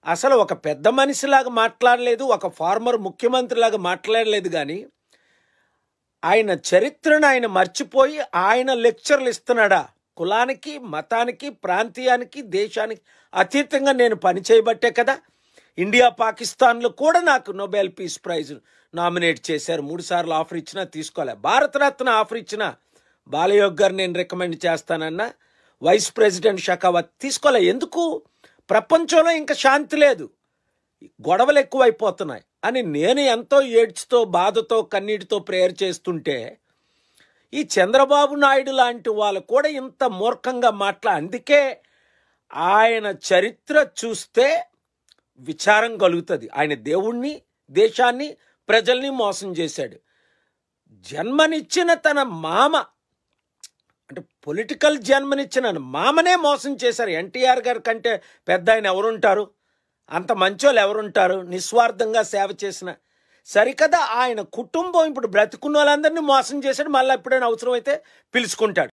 అసలు ఒక పెద్ద మనిషిలాగా మాట్లాడలేదు ఒక ఫార్మర్ ముఖ్యమంత్రిలాగా మాట్లాడలేదు కానీ ఆయన చరిత్రను ఆయన మర్చిపోయి ఆయన లెక్చర్లు ఇస్తున్నాడా కులానికి మతానికి ప్రాంతీయానికి దేశానికి అతీతంగా నేను పని చేయబట్టే కదా ఇండియా పాకిస్తాన్లో కూడా నాకు నోబెల్ పీస్ ప్రైజ్ నామినేట్ చేశారు మూడు సార్లు ఆఫర్ ఇచ్చినా తీసుకోలే భారతరత్న ఆఫర్ ఇచ్చినా బాలయోగ్ గారు నేను రికమెండ్ చేస్తానన్నా వైస్ ప్రెసిడెంట్ షకావత్ తీసుకోలే ఎందుకు ప్రపంచంలో ఇంకా శాంతి లేదు గొడవలు ఎక్కువైపోతున్నాయి అని నేను ఎంతో ఏడ్చుతో బాధతో కన్నీటితో ప్రేయర్ చేస్తుంటే ఈ చంద్రబాబు నాయుడు లాంటి వాళ్ళు కూడా ఇంత మూర్ఖంగా మాట్లా అందుకే ఆయన చరిత్ర చూస్తే విచారం కలుగుతుంది ఆయన దేవుణ్ణి దేశాన్ని ప్రజల్ని మోసం చేశాడు జన్మనిచ్చిన తన మామ అంటే పొలిటికల్ జన్మనిచ్చిన మామనే మోసం చేశారు ఎన్టీఆర్ గారి కంటే పెద్ద ఆయన ఎవరుంటారు అంత మంచోళ్ళు ఎవరుంటారు నిస్వార్థంగా సేవ చేసిన సరికదా ఆయన కుటుంబం ఇప్పుడు బ్రతికున్న వాళ్ళందరినీ మోసం చేశాడు మళ్ళీ ఎప్పుడైనా అవసరం అయితే పిలుచుకుంటాడు